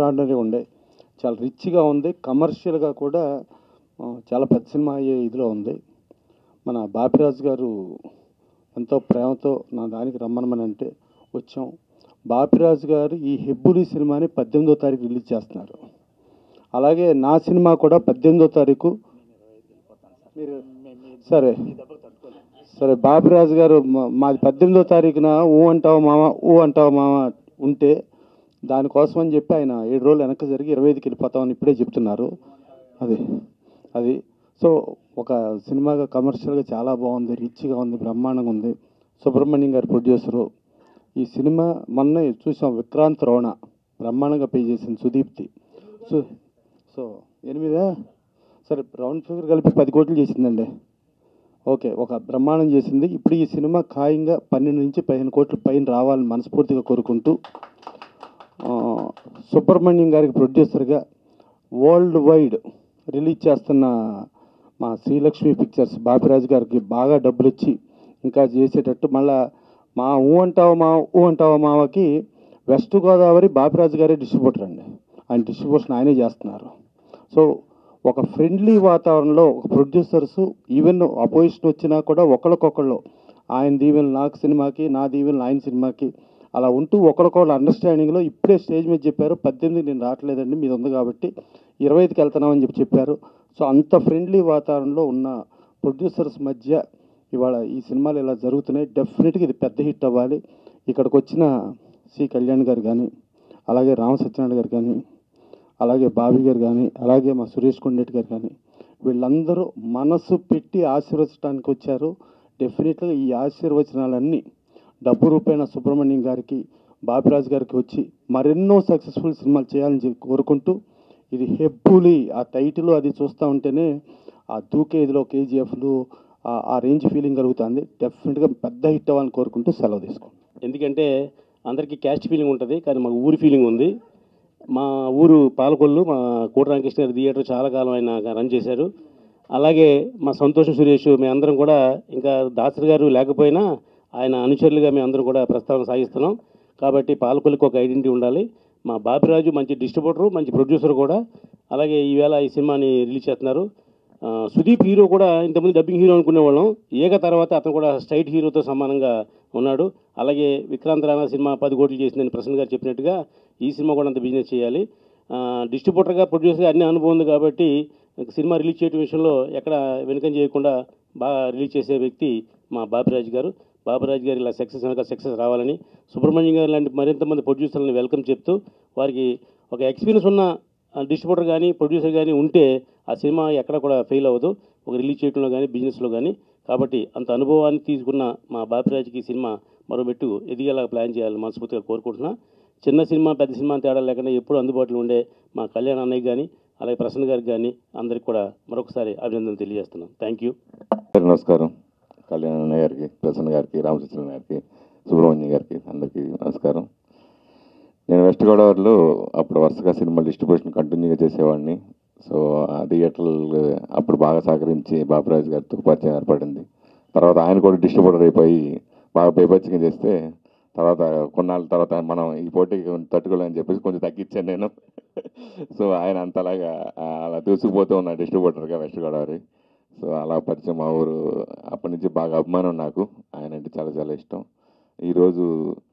extraordinary ఉండే చాలా రిచ్గా ఉంది కమర్షియల్గా కూడా ఆ, చాలా పెద్ద సినిమా అయ్యే ఇదిలో ఉంది మన బాపిరాజు గారు ఎంతో ప్రేమతో నా దానికి రమ్మనమని అంటే వచ్చాం బాపిరాజు గారు ఈ హెబ్బులి సినిమాని పద్దెనిమిదో తారీఖు రిలీజ్ చేస్తున్నారు అలాగే నా సినిమా కూడా పద్దెనిమిదో తారీఖు మీరు సరే సరే బాపిరాజు గారు మా- మాది పద్దెనిమిదో తారీఖున ఊ అంటావు మామ ఊ అంటావు మామ ఉంటే దానికోసం అని చెప్పి ఆయన ఏడు రోజులు వెనక్కి జరిగి ఇరవై ఐదుకి వెళ్ళిపోతామని ఇప్పుడే చెప్తున్నారు అది అది సో ఒక సినిమాగా కమర్షియల్గా చాలా బాగుంది రిచ్గా ఉంది బ్రహ్మాండంగా ఉంది సుబ్రహ్మణ్యం గారు ప్రొడ్యూసరు ఈ సినిమా మొన్న చూసాం విక్రాంత్ రోణ బ్రహ్మాండంగా పే చేసింది సుదీప్తి సో సో ఎనిమిదా సరే రౌండ్ ఫిగర్ కలిపి పది కోట్లు చేసిందండి ఓకే ఒక బ్రహ్మాండం చేసింది ఇప్పుడు ఈ సినిమా ఖాయంగా పన్నెండు నుంచి పదిహేను కోట్ల పైన రావాలని మనస్ఫూర్తిగా కోరుకుంటూ ఆ, సుబ్రహ్మణ్యం గారికి ప్రొడ్యూసర్గా వరల్డ్ వైడ్ రిలీజ్ చేస్తున్న మా శ్రీలక్ష్మి పిక్చర్స్ బాపిరాజు గారికి బాగా డబ్బులు ఇచ్చి ఇంకా చేసేటట్టు మళ్ళా మా ఊ అంటావా మా ఊ అంటావా మావకి వెస్ట్ గోదావరి బాపిరాజు గారే డిస్ట్రిబ్యూటర్ అండి ఆయన డిస్ట్రిబ్యూషన్ ఆయనే చేస్తున్నారు సో ఒక ఫ్రెండ్లీ వాతావరణంలో ఒక ప్రొడ్యూసర్స్ ఈవెన్ అపోజిషన్ వచ్చినా కూడా ఒకరికొకళ్ళు ఆయన దీవెనలు నాకు సినిమాకి నా దీవెనలు ఆయన సినిమాకి అలా ఉంటూ ఒకరికొకళ్ళు అండర్స్టాండింగ్లో ఇప్పుడే స్టేజ్ మీద చెప్పారు పద్దెనిమిది నేను రావట్లేదండి మీద ఉంది కాబట్టి ఇరవై ఐదుకి వెళ్తున్నామని చెప్పి చెప్పారు సో అంత ఫ్రెండ్లీ వాతావరణంలో ఉన్న ప్రొడ్యూసర్స్ మధ్య ఇవాళ ఈ సినిమాలు ఇలా జరుగుతున్నాయి డెఫినెట్గా ఇది పెద్ద హిట్ అవ్వాలి ఇక్కడికి వచ్చిన సి కళ్యాణ్ గారు కానీ అలాగే రామ సత్యనారాయణ గారు కానీ అలాగే బాబీ గారు కానీ అలాగే మా సురేష్ కొండెట్టి గారు కానీ వీళ్ళందరూ మనసు పెట్టి ఆశీర్వచడానికి వచ్చారు డెఫినెట్గా ఈ ఆశీర్వచనాలన్నీ డబ్బు రూపాయన సుబ్రహ్మణ్యం గారికి బాపిరాజు గారికి వచ్చి మరెన్నో సక్సెస్ఫుల్ సినిమాలు చేయాలని చెప్పి కోరుకుంటూ ఇది హెబ్బులి ఆ టైటిల్ అది చూస్తూ ఉంటేనే ఆ దూకేదిలో కేజీఎఫ్లు ఆ రేంజ్ ఫీలింగ్ కలుగుతుంది డెఫినెట్గా పెద్ద హిట్ అవ్వాలని కోరుకుంటూ సెలవు తీసుకోండి ఎందుకంటే అందరికీ క్యాస్ట్ ఫీలింగ్ ఉంటుంది కానీ మాకు ఊరి ఫీలింగ్ ఉంది మా ఊరు పాలకొల్లు మా కోట రామకృష్ణ గారి థియేటర్ చాలా కాలం ఆయన రన్ చేశారు అలాగే మా సంతోషం సురేష్ మేమందరం కూడా ఇంకా దాసరి గారు లేకపోయినా ఆయన అనుచరులుగా మేమందరం కూడా ప్రస్తావన సాగిస్తున్నాం కాబట్టి పాలకొల్లుకి ఒక ఐడెంటిటీ ఉండాలి మా బాపిరాజు మంచి డిస్ట్రిబ్యూటరు మంచి ప్రొడ్యూసర్ కూడా అలాగే ఈవేళ ఈ సినిమాని రిలీజ్ చేస్తున్నారు ఆ, సుదీప్ హీరో కూడా ఇంతకుముందు డబ్బింగ్ హీరో అనుకునేవాళ్ళం ఏక తర్వాత అతను కూడా స్ట్రైట్ హీరోతో సమానంగా ఉన్నాడు అలాగే విక్రాంత్ రాణా సినిమా పది కోట్లు చేసిందని ప్రసన్న గారు చెప్పినట్టుగా ఈ సినిమా కూడా అంత బిజినెస్ చేయాలి ఆ, డిస్ట్రిబ్యూటర్గా ప్రొడ్యూసర్గా అన్ని అనుభవం ఉంది కాబట్టి సినిమా రిలీజ్ చేయడం విషయంలో ఎక్కడ వెనుకం చేయకుండా బాగా రిలీజ్ చేసే వ్యక్తి మా బాపిరాజు గారు బాపిరాజు గారు ఇలా సక్సెస్ వెనక సక్సెస్ రావాలని సుబ్రహ్మణ్యం గారు లాంటి మరింత మంది ప్రొడ్యూసర్లను వెల్కమ్ చెప్తూ వారికి ఒక ఎక్స్పీరియన్స్ ఉన్న డిస్ట్రిబ్యూటర్ కానీ ప్రొడ్యూసర్ కానీ ఉంటే ఆ సినిమా ఎక్కడ కూడా ఫెయిల్ అవ్వదు ఒక రిలీజ్ చేయడంలో కానీ బిజినెస్లో కానీ కాబట్టి అంత అనుభవాన్ని తీసుకున్న మా బాపిరాజుకి ఈ సినిమా మరో మెట్టు ఎదిగేలా ప్లాన్ చేయాలని మనస్ఫూర్తిగా కోరుకుంటున్నా చిన్న సినిమా పెద్ద సినిమా అని తేడా లేకుండా ఎప్పుడూ అందుబాటులో ఉండే మా కళ్యాణ్ అన్నయ్య కానీ అలాగే ప్రసన్న గారికి కానీ అందరికి కూడా మరొకసారి అభినందనలు తెలియజేస్తున్నాను థ్యాంక్ యూ అందరికీ నమస్కారం కళ్యాణ్ అన్నయ్య గారికి ప్రసన్న గారికి రామచంద్రన్ గారికి సుబ్రహ్మణ్యం గారికి అందరికీ నమస్కారం నేను వెస్ట్ గోదావరిలో అప్పుడు వరుసగా సినిమా డిస్ట్రిబ్యూషన్ కంటిన్యూగా చేసేవాడిని సో ఆ థియేటర్లు అప్పుడు బాగా సహకరించి బాబురాజు గారితో పరిచయం ఏర్పడింది తర్వాత ఆయన కూడా డిస్ట్రిబ్యూటర్ అయిపోయి బాగా బేపచ్చిగా చేస్తే తర్వాత కొన్నాళ్ళ తర్వాత మనం ఈ పోటీకి తట్టుకోలేని చెప్పేసి కొంచెం తగ్గించాను నేను సో ఆయన అంతలాగా ఆ, అలా దూసుకుపోతూ ఉన్న డిస్ట్రిబ్యూటర్గా వెస్ట్ గోదావరి సో అలా పరిచయం మా ఊరు అప్పటి నుంచి బాగా అభిమానం నాకు ఆయన అంటే చాలా చాలా ఇష్టం ఈరోజు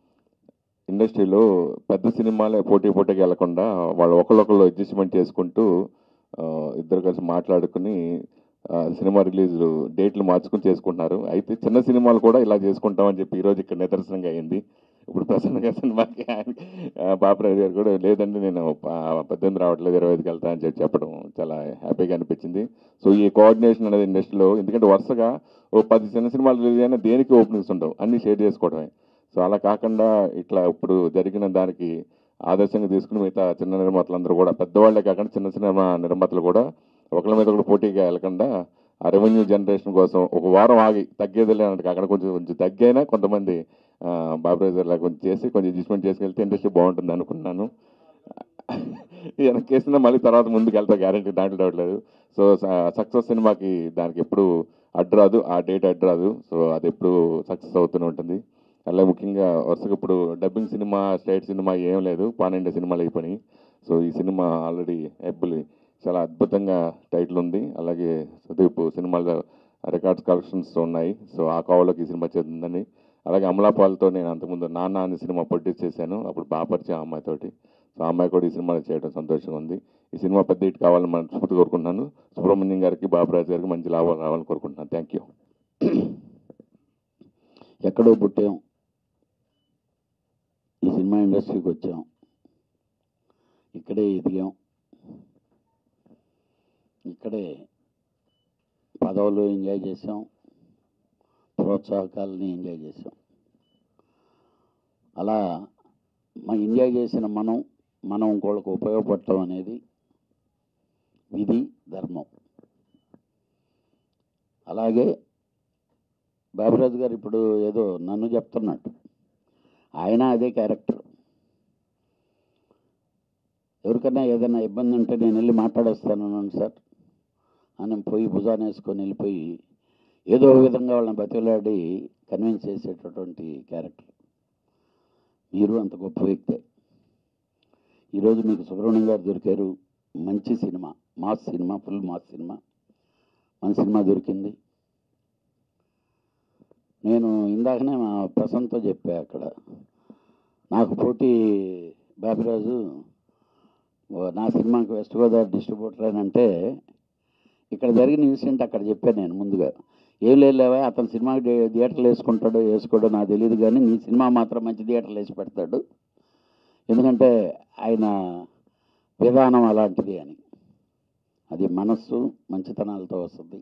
ఇండస్ట్రీలో పెద్ద సినిమాలే పోటీ పోటీకి వెళ్లకుండా వాళ్ళు ఒకళ్ళొకళ్ళు అడ్జస్ట్మెంట్ చేసుకుంటూ ఆ, ఇద్దరు కలిసి మాట్లాడుకుని ఆ, సినిమా రిలీజ్ డేట్లు మార్చుకుని చేసుకుంటున్నారు అయితే చిన్న సినిమాలు కూడా ఇలా చేసుకుంటామని చెప్పి ఈరోజు ఇక్కడ నిదర్శనంగా అయింది ఇప్పుడు ప్రసన్న గారి సినిమాకి ఆయన ఆ, బాపరాజు గారు కూడా లేదండి నేను ప- పద్దెనిమిది రావట్లేదు ఇరవై ఐదుకి వెళ్తా అని చెప్పి చెప్పడం చాలా హ్యాపీగా అనిపించింది సో ఈ కోఆర్డినేషన్ అనేది ఇండస్ట్రీలో ఎందుకంటే వరుసగా ఓ పది చిన్న సినిమాలు రిలీజ్ అయినా దేనికి ఓపెనింగ్స్ ఉండవు అన్ని షేర్ చేసుకోవడమే సో అలా కాకుండా ఇట్లా ఇప్పుడు జరిగిన దానికి ఆదర్శంగా తీసుకుని మిగతా చిన్న నిర్మాతలందరూ కూడా పెద్దవాళ్ళే కాకుండా చిన్న సినిమా నిర్మాతలు కూడా ఒకళ్ళ మీద ఒకరు పోటీగా వెళ్ళకుండా ఆ రెవెన్యూ జనరేషన్ కోసం ఒక వారం ఆగి తగ్గేదిలే అన్నట్టు అక్కడ కొంచెం కొంచెం తగ్గైనా కొంతమంది బాబురాజర్ లాగా కొంచెం చేసి కొంచెం అడ్జస్ట్మెంట్ చేసుకెళ్తే ఇండస్ట్రీ బాగుంటుంది అనుకున్నాను వెనకేసిన మళ్ళీ తర్వాత ముందుకు వెళ్తా గ్యారంటీ దాంట్లో డౌట్ లేదు సో సక్సెస్ సినిమాకి దానికి ఎప్పుడు అడ్రాదు ఆ డేట్ అడ్రాదు సో అది ఎప్పుడు సక్సెస్ అవుతూనే ఉంటుంది అలాగే ముఖ్యంగా వరుసగా ఇప్పుడు డబ్బింగ్ సినిమా స్టేట్ సినిమా ఏం లేదు పన్నెండు సినిమాలు అయిపోయినాయి సో ఈ సినిమా ఆల్రెడీ ఎబ్బులి చాలా అద్భుతంగా టైటిల్ ఉంది అలాగే సుదీప్ సినిమాల రికార్డ్స్ కలెక్షన్స్ ఉన్నాయి సో ఆ కోవలోకి ఈ సినిమా చేస్తుందని అలాగే అమలాపాలతో నేను అంతకుముందు నాన్న అనే సినిమా ప్రొడ్యూస్ చేశాను అప్పుడు బాగా పరిచయం ఆ అమ్మాయితోటి సో ఆ అమ్మాయి కూడా ఈ సినిమాలో చేయడం సంతోషంగా ఉంది ఈ సినిమా పెద్ద హిట్ కావాలని మనస్ఫూర్తి కోరుకుంటున్నాను సుబ్రహ్మణ్యం గారికి బాబురాజు గారికి మంచి లాభాలు రావాలని కోరుకుంటున్నాను థ్యాంక్ యూ ఎక్కడో పుట్టాం ఈ సినిమా ఇండస్ట్రీకి వచ్చాం ఇక్కడే ఎదిగాం ఇక్కడే పదవులు ఎంజాయ్ చేసాం ప్రోత్సాహకాలని ఎంజాయ్ చేసాం అలా మా ఎంజాయ్ చేసిన మనం మనం ఇంకోళ్ళకి ఉపయోగపడటం అనేది విధి ధర్మం అలాగే బాబురాజు గారు ఇప్పుడు ఏదో నన్ను చెప్తున్నట్టు ఆయన అదే క్యారెక్టర్ ఎవరికైనా ఏదైనా ఇబ్బంది ఉంటే నేను వెళ్ళి మాట్లాడేస్తాను అన్నాను సార్ అని పోయి భుజాన్ని వేసుకొని వెళ్ళిపోయి ఏదో ఒక విధంగా వాళ్ళని బతిలాడి కన్విన్స్ చేసేటటువంటి క్యారెక్టర్ మీరు అంత గొప్ప వ్యక్తే ఈరోజు మీకు సుబ్రహ్మణ్యం గారు దొరికారు మంచి cinema mass cinema full mass cinema మన సినిమా దొరికింది నేను ఇందాకనే మా ప్రసంతో చెప్పా అక్కడ నాకు పోటీ బాబిరాజు ఓ నా సినిమాకి వెస్ట్ గోదావరి డిస్ట్రిబ్యూటర్ అని అంటే ఇక్కడ జరిగిన ఇన్సిడెంట్ అక్కడ చెప్పాను నేను ముందుగా ఏం లేవా అతని సినిమాకి థి- థియేటర్లు వేసుకుంటాడో వేసుకోడో నాకు తెలియదు కానీ నీ సినిమా మాత్రం మంచి థియేటర్లు వేసి పెడతాడు ఎందుకంటే ఆయన విధానం అలాంటిది అని అది మనస్సు మంచితనాలతో వస్తుంది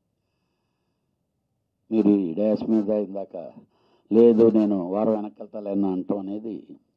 మీరు ఈ డ్యాష్ మీద ఇందాక లేదు నేను వారం వెనకెళ్తాలేనా అంటాం అనేది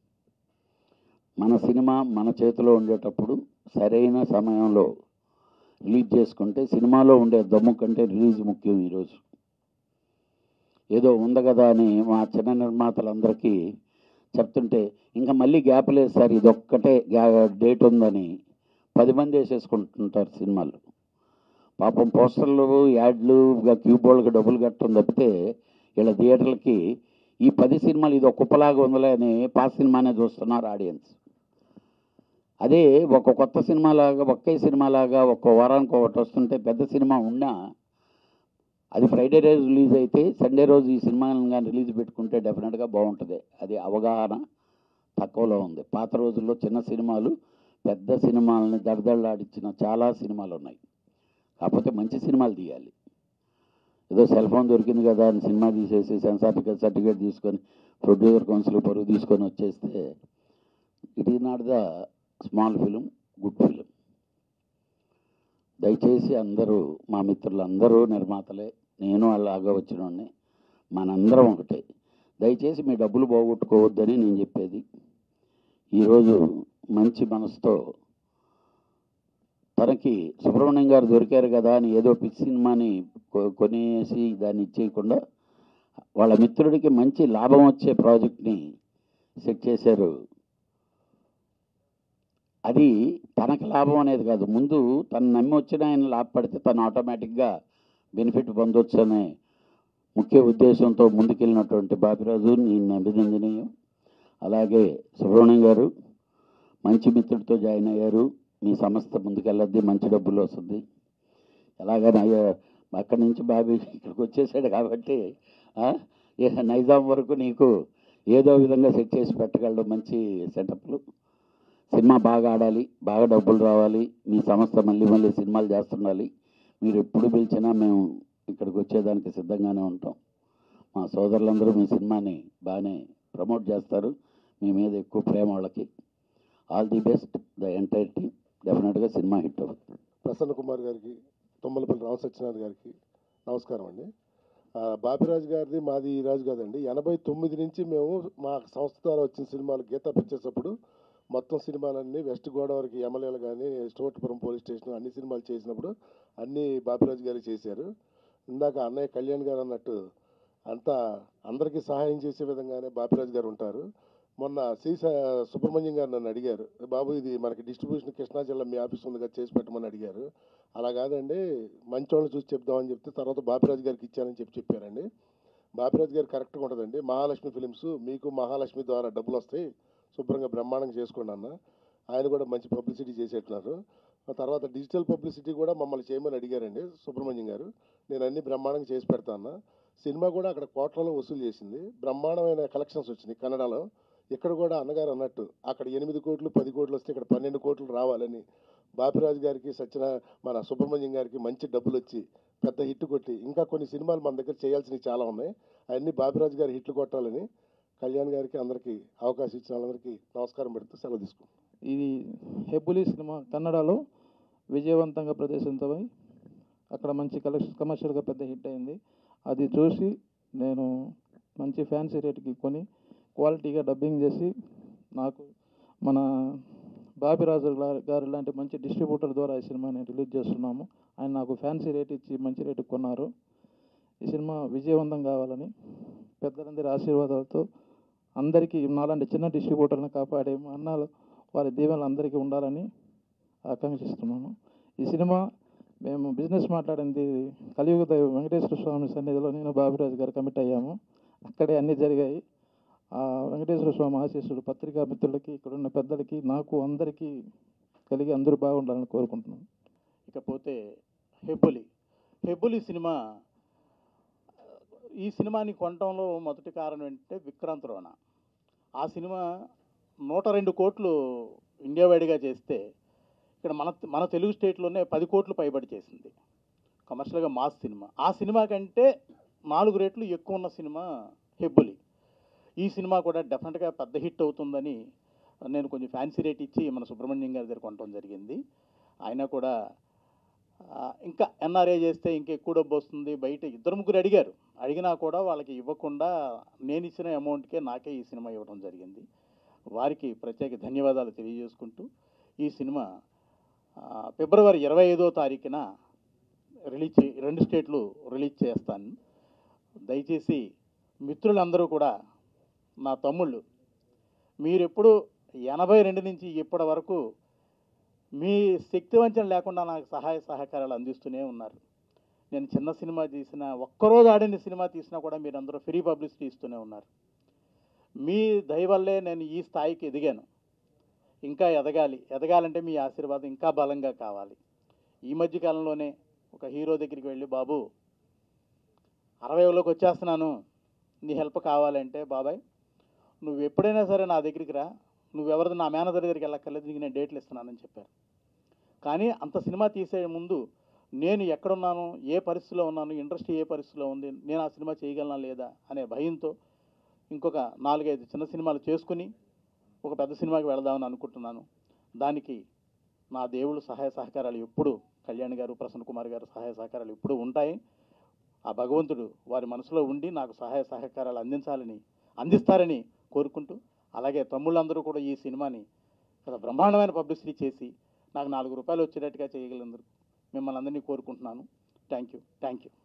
మన సినిమా మన చేతిలో ఉండేటప్పుడు సరైన సమయంలో రిలీజ్ చేసుకుంటే సినిమాలో ఉండే దమ్ము కంటే రిలీజ్ ముఖ్యం ఈరోజు ఏదో ఉంది కదా అని మా చిన్న నిర్మాతలందరికీ చెప్తుంటే ఇంకా మళ్ళీ గ్యాప్ లేదు సార్ ఇదొక్కటే గ్యా డేట్ ఉందని పది మంది వేసేసుకుంటుంటారు సినిమాలు పాపం పోస్టర్లు యాడ్లు క్యూబోర్డ్కి డబ్బులు కట్టడం తప్పితే వీళ్ళ థియేటర్లకి ఈ పది సినిమాలు ఇది ఒక కుప్పలాగా ఉందిలే అని పాత సినిమానే చూస్తున్నారు ఆడియన్స్ అదే ఒక కొత్త సినిమాలాగా ఒకే సినిమాలాగా ఒక్క వారానికి ఒకటి వస్తుంటే పెద్ద సినిమా ఉన్నా అది ఫ్రైడే రోజు రిలీజ్ అయితే సండే రోజు ఈ సినిమాలను కానీ రిలీజ్ పెట్టుకుంటే డెఫినెట్గా బాగుంటుంది అది అవగాహన తక్కువలో ఉంది పాత రోజుల్లో చిన్న సినిమాలు పెద్ద సినిమాలని దడదళ్ళాడించిన చాలా సినిమాలు ఉన్నాయి కాకపోతే మంచి సినిమాలు తీయాలి ఏదో సెల్ ఫోన్ దొరికింది కదా అని సినిమా తీసేసి సెన్సార్ సర్టిఫికేట్ తీసుకొని ప్రొడ్యూసర్ కౌన్సిల్ పరువు తీసుకొని వచ్చేస్తే it is not the small film good film దయచేసి అందరూ మా మిత్రులందరూ నిర్మాతలే నేను అలాగా వచ్చినోడిని మనందరం ఒకటే దయచేసి మీ డబ్బులు పోగొట్టుకోవద్దని నేను చెప్పేది ఈరోజు మంచి మనసుతో తనకి సుబ్రహ్మణ్యం గారు దొరికారు కదా అని ఏదో పిచ్చి సినిమాని కొ- కొనేసి దాన్ని ఇచ్చేయకుండా వాళ్ళ మిత్రుడికి మంచి లాభం వచ్చే ప్రాజెక్ట్ని సెట్ చేశారు అది తనకి లాభం అనేది కాదు ముందు తను నమ్మి వచ్చిన ఆయన లాభపడితే తను ఆటోమేటిక్గా బెనిఫిట్ పొందొచ్చు అనే ముఖ్య ఉద్దేశంతో ముందుకెళ్ళినటువంటి బాపిరాజు నేను అభినందనీయం అలాగే సుబ్రహ్మణ్యం గారు మంచి మిత్రుడితో జాయిన్ అయ్యారు మీ సంస్థ ముందుకెళ్ళద్ది మంచి డబ్బులు వస్తుంది ఎలాగైనా అయ్యా- అక్కడి నుంచి బాబీ ఇక్కడికి వచ్చేసాడు కాబట్టి ఆ, ఏ నైజాం వరకు నీకు ఏదో విధంగా సెట్ చేసి పెట్టగలడు మంచి సెటప్లు సినిమా బాగా ఆడాలి బాగా డబ్బులు రావాలి మీ సంస్థ మళ్ళీ మళ్ళీ సినిమాలు చేస్తుండాలి మీరు ఎప్పుడు పిలిచినా మేము ఇక్కడికి వచ్చేదానికి సిద్ధంగానే ఉంటాం మా సోదరులందరూ మీ సినిమాని బాగానే ప్రమోట్ చేస్తారు మీ మీద ఎక్కువ ప్రేమ వాళ్ళకి all the best the entire team డెఫినెట్గా సినిమా హిట్ అవుతుంది ప్రసన్న కుమార్ గారికి తుమ్మలపల్లి రామ సత్యనారాయణ గారికి నమస్కారం అండి ఆ, బాపిరాజు గారిది మాది ఈ రాజు కాదండి ఎనభై తొమ్మిది నుంచి మేము మా సంస్థ ద్వారా వచ్చిన సినిమాలు గీతా పిక్చర్స్ అప్పుడు మొత్తం సినిమాలన్నీ వెస్ట్ గోదావరికి ఎమ్మెల్యేలు కానీ స్టోర్పురం పోలీస్ స్టేషన్ అన్ని సినిమాలు చేసినప్పుడు అన్నీ బాపిరాజు గారు చేశారు ఇందాక అన్నయ్య కళ్యాణ్ గారు అన్నట్టు అంతా అందరికీ సహాయం చేసే విధంగానే బాపిరాజు గారు ఉంటారు మొన్న శ్రీ స- సుబ్రహ్మణ్యం గారు నన్ను అడిగారు బాబు ఇది మనకి డిస్ట్రిబ్యూషన్ కృష్ణా జిల్లా మీ ఆఫీస్ ఉంది కదా చేసి పెట్టమని అడిగారు అలా కాదండి మంచి వాళ్ళని చూసి చెప్దామని చెప్తే తర్వాత బాపిరాజు గారికి ఇచ్చానని చెప్పి చెప్పారండి బాపిరాజు గారు కరెక్ట్గా ఉంటుందండి మహాలక్ష్మి ఫిలిమ్స్ మీకు మహాలక్ష్మి ద్వారా డబ్బులు వస్తాయి శుభ్రంగా బ్రహ్మాండంగా చేసుకోండి అన్న ఆయన కూడా మంచి పబ్లిసిటీ చేసేట్టున్నారు ఆ తర్వాత డిజిటల్ పబ్లిసిటీ కూడా మమ్మల్ని చేయమని అడిగారండి సుబ్రహ్మణ్యం గారు నేను అన్ని బ్రహ్మాండంగా చేసి పెడతాను సినిమా కూడా అక్కడ కోట్లలో వసూలు చేసింది బ్రహ్మాండమైన కలెక్షన్స్ వచ్చినాయి కన్నడలో ఇక్కడ కూడా అన్నగారు అన్నట్టు అక్కడ ఎనిమిది కోట్లు పది కోట్లు వస్తే ఇక్కడ పన్నెండు కోట్లు రావాలని బాపిరాజు గారికి సత్యన మన సుబ్రహ్మణ్యం గారికి మంచి డబ్బులు వచ్చి పెద్ద హిట్ కొట్టి ఇంకా కొన్ని సినిమాలు మన దగ్గర చేయాల్సినవి చాలా ఉన్నాయి అవన్నీ బాపిరాజు గారి హిట్లు కొట్టాలని కళ్యాణ్ గారికి అందరికీ అవకాశం ఇచ్చిన వాళ్ళందరికీ నమస్కారం పెడుతూ సెలవు తీసుకుంటాం ఇది హెబ్బులి సినిమా కన్నడలో విజయవంతంగా ప్రదర్శించబై అక్కడ మంచి కలెక్షన్ కమర్షియల్గా పెద్ద హిట్ అయింది అది చూసి నేను మంచి ఫ్యాన్సీ రేట్కి కొని క్వాలిటీగా డబ్బింగ్ చేసి నాకు మన బాబిరాజు గా- గారు లాంటి మంచి డిస్ట్రిబ్యూటర్ ద్వారా ఈ సినిమాని రిలీజ్ చేస్తున్నాము ఆయన నాకు ఫ్యాన్సీ రేట్ ఇచ్చి మంచి రేటుకి కొన్నారు ఈ సినిమా విజయవంతం కావాలని పెద్దలందరి ఆశీర్వాదాలతో అందరికీ నాలాంటి చిన్న డిస్ట్రిబ్యూటర్ని కాపాడే మా అన్నాలు వారి దీవెనలు అందరికీ ఉండాలని ఆకాంక్షిస్తున్నాను ఈ సినిమా మేము బిజినెస్ మాట్లాడింది కలియుగ దైవం వెంకటేశ్వర స్వామి సన్నిధిలో నేను బాబిరాజు గారు కమిట్ అయ్యాము అక్కడే అన్నీ జరిగాయి ఆ వెంకటేశ్వర స్వామి ఆశీస్సులు పత్రికా మిత్రులకి ఇక్కడ ఉన్న పెద్దలకి నాకు అందరికీ కలిగి అందరూ బాగుండాలని కోరుకుంటున్నాను ఇకపోతే హెబ్బులి హెబ్బులి సినిమా ఈ సినిమాని కొనటంలో మొదటి కారణం ఏంటంటే విక్రాంత్ రోణ ఆ సినిమా నూట రెండు కోట్లు ఇండియా వైడ్గా చేస్తే ఇక్కడ మన మన తెలుగు స్టేట్లోనే పది కోట్లు పైబడి చేసింది కమర్షియల్గా మాస్ సినిమా ఆ సినిమా కంటే నాలుగు రేట్లు ఎక్కువ ఉన్న సినిమా హెబ్బులి ఈ సినిమా కూడా డెఫినెట్గా పెద్ద హిట్ అవుతుందని నేను కొంచెం ఫ్యాన్సీ రేట్ ఇచ్చి మన సుబ్రహ్మణ్యం గారి దగ్గర కొనడం జరిగింది ఆయన కూడా ఆ, ఇంకా ఎన్ఆర్ఏ చేస్తే ఇంకా ఎక్కువ డబ్బు వస్తుంది బయట ఇద్దరు ముగ్గురు అడిగారు అడిగినా కూడా వాళ్ళకి ఇవ్వకుండా నేను ఇచ్చిన అమౌంట్కే నాకే ఈ సినిమా ఇవ్వడం జరిగింది వారికి ప్రత్యేక ధన్యవాదాలు తెలియజేసుకుంటూ ఈ సినిమా ఆ, ఫిబ్రవరి ఇరవై ఐదో తారీఖున రిలీజ్ చే రెండు స్టేట్లు రిలీజ్ చేస్తాను దయచేసి మిత్రులందరూ కూడా నా తమ్ముళ్ళు మీరెప్పుడు ఎనభై రెండు నుంచి ఇప్పటి వరకు మీ శక్తి వంచన లేకుండా నాకు సహాయ సహకారాలు అందిస్తూనే ఉన్నారు నేను చిన్న సినిమా తీసిన ఒక్కరోజు ఆడిన సినిమా తీసినా కూడా మీరందరూ ఫ్రీ పబ్లిసిటీ ఇస్తూనే ఉన్నారు మీ దయ వల్లే నేను ఈ స్థాయికి ఎదిగాను ఇంకా ఎదగాలి ఎదగాలంటే మీ ఆశీర్వాదం ఇంకా బలంగా కావాలి ఈ మధ్య కాలంలోనే ఒక హీరో దగ్గరికి వెళ్ళి బాబు అరవైలోకి వచ్చేస్తున్నాను నీ హెల్ప్ కావాలంటే బాబాయ్ నువ్వు ఎప్పుడైనా సరే నా దగ్గరికి రా నువ్వెవరిది నా మేనేజర్ దగ్గరికి వెళ్ళక్కర్లేదు నీకు నేను డేట్లు ఇస్తున్నానని చెప్పారు కానీ అంత సినిమా తీసే ముందు నేను ఎక్కడున్నాను ఏ పరిస్థితిలో ఉన్నాను ఇండస్ట్రీ ఏ పరిస్థితిలో ఉంది నేను ఆ సినిమా చేయగలనా లేదా అనే భయంతో ఇంకొక నాలుగైదు చిన్న సినిమాలు చేసుకుని ఒక పెద్ద సినిమాకి వెళదామని అనుకుంటున్నాను దానికి నా దేవుళ్ళు సహాయ సహకారాలు ఎప్పుడు కళ్యాణ్ గారు ప్రసన్న కుమార్ గారు సహాయ సహకారాలు ఎప్పుడు ఉంటాయి ఆ భగవంతుడు వారి మనసులో ఉండి నాకు సహాయ సహకారాలు అందించాలని అందిస్తారని కోరుకుంటూ అలాగే తమ్ముళ్ళందరూ కూడా ఈ సినిమాని చాలా బ్రహ్మాండమైన పబ్లిసిటీ చేసి నాకు నాలుగు రూపాయలు వచ్చేటట్టుగా చేయగలందరూ మిమ్మల్ని అందరినీ కోరుకుంటున్నాను థ్యాంక్ యూ థ్యాంక్ యూ